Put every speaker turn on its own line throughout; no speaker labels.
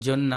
జొన్న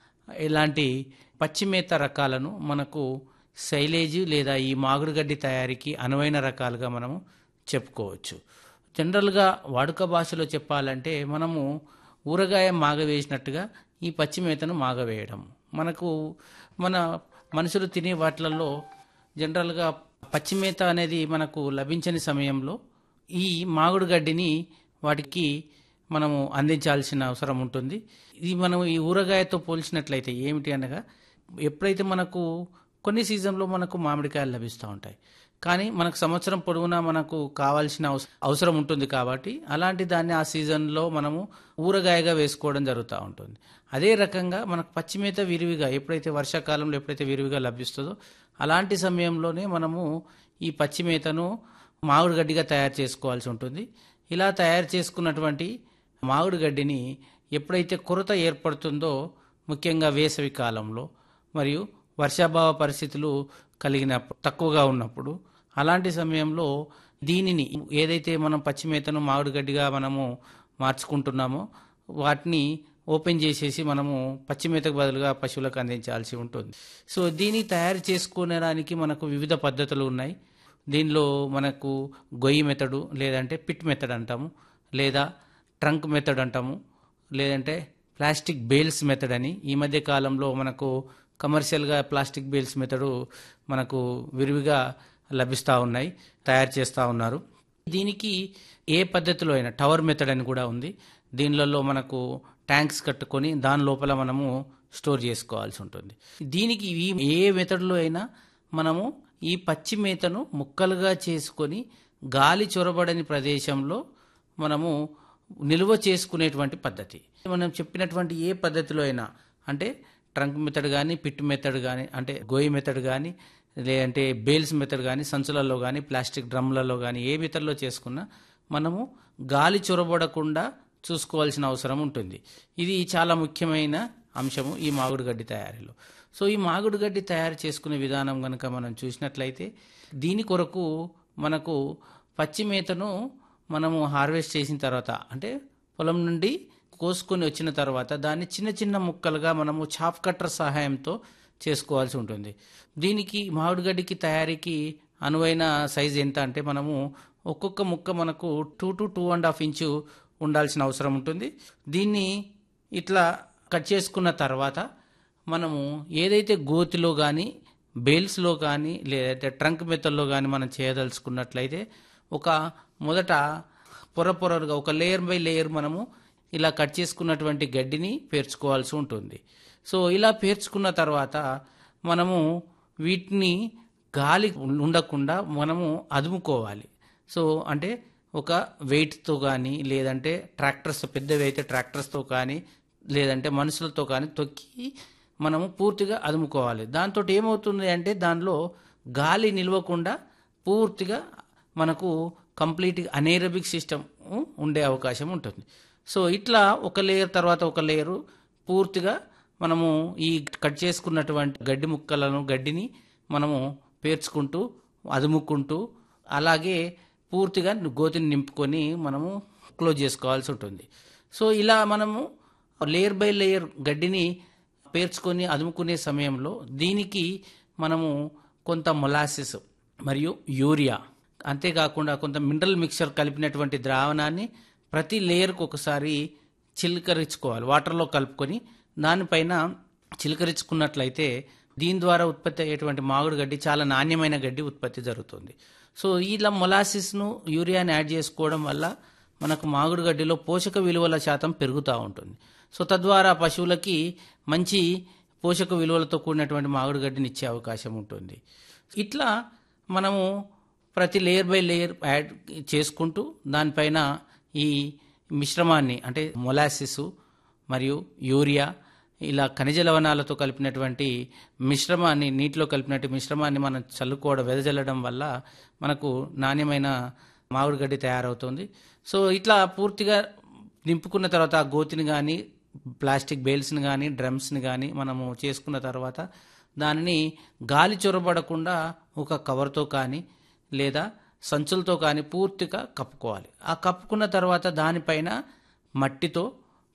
ఇలాంటి పచ్చిమేత రకాలను మనకు సైలేజ్ లేదా ఈ మామిడిగడ్డి తయారీకి అనువైన రకాలుగా మనము చెప్పుకోవచ్చు జనరల్గా వాడుక భాషలో చెప్పాలంటే మనము ఊరగాయ మాగవేసినట్టుగా ఈ పచ్చిమేతను మాగవేయడం మనకు మన మనుషులు తినే వాటిలలో జనరల్గా పచ్చిమేత అనేది మనకు లభించని సమయంలో ఈ మామిడి గడ్డిని వాటికి మనము అందించాల్సిన అవసరం ఉంటుంది ఇది మనం ఈ ఊరగాయతో పోల్చినట్లయితే ఏమిటి అనగా ఎప్పుడైతే మనకు కొన్ని సీజన్లో మనకు మామిడికాయలు లభిస్తూ ఉంటాయి కానీ మనకు సంవత్సరం పొడవునా మనకు కావాల్సిన అవస- అవసరం ఉంటుంది కాబట్టి అలాంటి దాన్ని ఆ సీజన్లో మనము ఊరగాయగా వేసుకోవడం జరుగుతూ ఉంటుంది అదే రకంగా మనకు పచ్చిమేత విరివిగా ఎప్పుడైతే వర్షాకాలంలో ఎప్పుడైతే విరివిగా లభిస్తుందో అలాంటి సమయంలోనే మనము ఈ పచ్చిమేతను మామిడి గడ్డిగా తయారు చేసుకోవాల్సి ఉంటుంది ఇలా తయారు చేసుకున్నటువంటి మామిడి గడ్డిని ఎప్పుడైతే కొరత ఏర్పడుతుందో ముఖ్యంగా వేసవి కాలంలో మరియు వర్షాభావ పరిస్థితులు కలిగిన తక్కువగా ఉన్నప్పుడు అలాంటి సమయంలో దీనిని ఏదైతే మనం పచ్చిమేతను మామిడి గడ్డిగా మనము మార్చుకుంటున్నామో వాటిని ఓపెన్ చేసేసి మనము పచ్చిమేతకు బదులుగా పశువులకు అందించాల్సి ఉంటుంది సో దీన్ని తయారు చేసుకునేదానికి మనకు వివిధ పద్ధతులు ఉన్నాయి దీనిలో మనకు గొయ్యి మెథడు లేదంటే పిట్ మెథడ్ అంటాము లేదా ట్రంక్ మెథడ్ అంటాము లేదంటే ప్లాస్టిక్ బేల్స్ మెథడ్ అని ఈ మధ్య కాలంలో మనకు కమర్షియల్గా ప్లాస్టిక్ బేల్స్ మెథడు మనకు విరివిగా లభిస్తూ ఉన్నాయి తయారు చేస్తూ ఉన్నారు దీనికి ఏ పద్ధతిలో అయినా టవర్ మెథడ్ అని కూడా ఉంది దీనిలలో మనకు ట్యాంక్స్ కట్టుకొని దాని లోపల మనము స్టోర్ చేసుకోవాల్సి ఉంటుంది దీనికి ఈ ఏ మెథడ్లో అయినా మనము ఈ పచ్చి మేతను ముక్కలుగా చేసుకొని గాలి చొరబడని ప్రదేశంలో మనము నిల్వ చేసుకునేటువంటి పద్ధతి మనం చెప్పినటువంటి ఏ పద్ధతిలో అయినా అంటే ట్రంక్ మెథడ్ కానీ పిట్ మెథడ్ కానీ అంటే గోయి మెథడ్ కానీ లేదంటే బేల్స్ మెథడ్ కానీ సంచులలో కానీ ప్లాస్టిక్ డ్రమ్లలో కానీ ఏ మెథడ్లో చేసుకున్నా మనము గాలి చొరబడకుండా చూసుకోవాల్సిన అవసరం ఉంటుంది ఇది చాలా ముఖ్యమైన అంశము ఈ మామిడి గడ్డి తయారీలో సో ఈ మామిడి గడ్డి తయారు చేసుకునే విధానం కనుక మనం చూసినట్లయితే దీని కొరకు మనకు పచ్చి మేతను మనము హార్వెస్ట్ చేసిన తర్వాత అంటే పొలం నుండి కోసుకొని వచ్చిన తర్వాత దాన్ని చిన్న చిన్న ముక్కలుగా మనము చాప్ కట్టర్ సహాయంతో చేసుకోవాల్సి ఉంటుంది దీనికి మామిడిగడ్డికి తయారీకి అనువైన సైజ్ ఎంత అంటే మనము ఒక్కొక్క ముక్క మనకు two to two and half inch ఉండాల్సిన అవసరం ఉంటుంది దీన్ని ఇట్లా కట్ చేసుకున్న తర్వాత మనము ఏదైతే గోతిలో కానీ బేల్స్లో కానీ లేదంటే ట్రంక్ మెత్తల్లో కానీ మనం చేయదలుచుకున్నట్లయితే ఒక మొదట పొర పొరగా ఒక లేయర్ బై లేయర్ మనము ఇలా కట్ చేసుకున్నటువంటి గడ్డిని పేర్చుకోవాల్సి ఉంటుంది సో ఇలా పేర్చుకున్న తర్వాత మనము వీటిని గాలి ఉండకుండా మనము అదుముకోవాలి సో అంటే ఒక వెయిట్తో కానీ లేదంటే ట్రాక్టర్స్ పెద్దవి అయితే ట్రాక్టర్స్తో కానీ లేదంటే మనుషులతో కానీ తొక్కి మనము పూర్తిగా అదుముకోవాలి దాంతో ఏమవుతుంది అంటే దానిలో గాలి నిలవకుండా పూర్తిగా మనకు కంప్లీట్ అనేరబిక్ సిస్టమ్ ఉండే అవకాశం ఉంటుంది సో ఇట్లా ఒక లేయర్ తర్వాత ఒక లేయరు పూర్తిగా మనము ఈ కట్ చేసుకున్నటువంటి గడ్డి ముక్కలను గడ్డిని మనము పేర్చుకుంటూ అదుముకుంటూ అలాగే పూర్తిగా గోతిని నింపుకొని మనము క్లోజ్ చేసుకోవాల్సి ఉంటుంది సో ఇలా మనము లేయర్ బై లేయర్ గడ్డిని పేర్చుకొని అదుముకునే సమయంలో దీనికి మనము కొంత మొలాసిస్ మరియు యూరియా అంతేకాకుండా కొంత మినరల్ మిక్చర్ కలిపినటువంటి ద్రావణాన్ని ప్రతి లేయర్కు ఒకసారి చిలకరించుకోవాలి వాటర్లో కలుపుకొని దానిపైన చిలకరించుకున్నట్లయితే దీని ద్వారా ఉత్పత్తి అయ్యేటువంటి మామిడి గడ్డి చాలా నాణ్యమైన గడ్డి ఉత్పత్తి జరుగుతుంది సో ఇలా మొలాసిస్ను యూరియాని యాడ్ చేసుకోవడం వల్ల మనకు మామిడి గడ్డిలో పోషక విలువల శాతం పెరుగుతూ ఉంటుంది సో తద్వారా పశువులకి మంచి పోషక విలువలతో కూడినటువంటి మామిడి గడ్డిని ఇచ్చే అవకాశం ఉంటుంది ఇట్లా మనము ప్రతి లేయర్ బై లేయర్ యాడ్ చేసుకుంటూ దానిపైన ఈ మిశ్రమాన్ని అంటే మొలాసిస్ మరియు యూరియా ఇలా ఖనిజ లవణాలతో కలిపినటువంటి మిశ్రమాన్ని నీటిలో కలిపినటువంటి మిశ్రమాన్ని మనం చల్లుకోవడం వెదజల్లడం వల్ల మనకు నాణ్యమైన మామిడి గడ్డి తయారవుతుంది సో ఇట్లా పూర్తిగా నింపుకున్న తర్వాత ఆ గోతిని కానీ ప్లాస్టిక్ బేల్స్ని కానీ డ్రమ్స్ని కానీ మనము చేసుకున్న తర్వాత దానిని గాలి చొరబడకుండా ఒక కవర్తో కానీ లేదా సంచులతో కానీ పూర్తిగా కప్పుకోవాలి ఆ కప్పుకున్న తర్వాత దానిపైన మట్టితో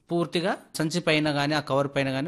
పూర్తిగా సంచి పైన కానీ ఆ కవర్ పైన కానీ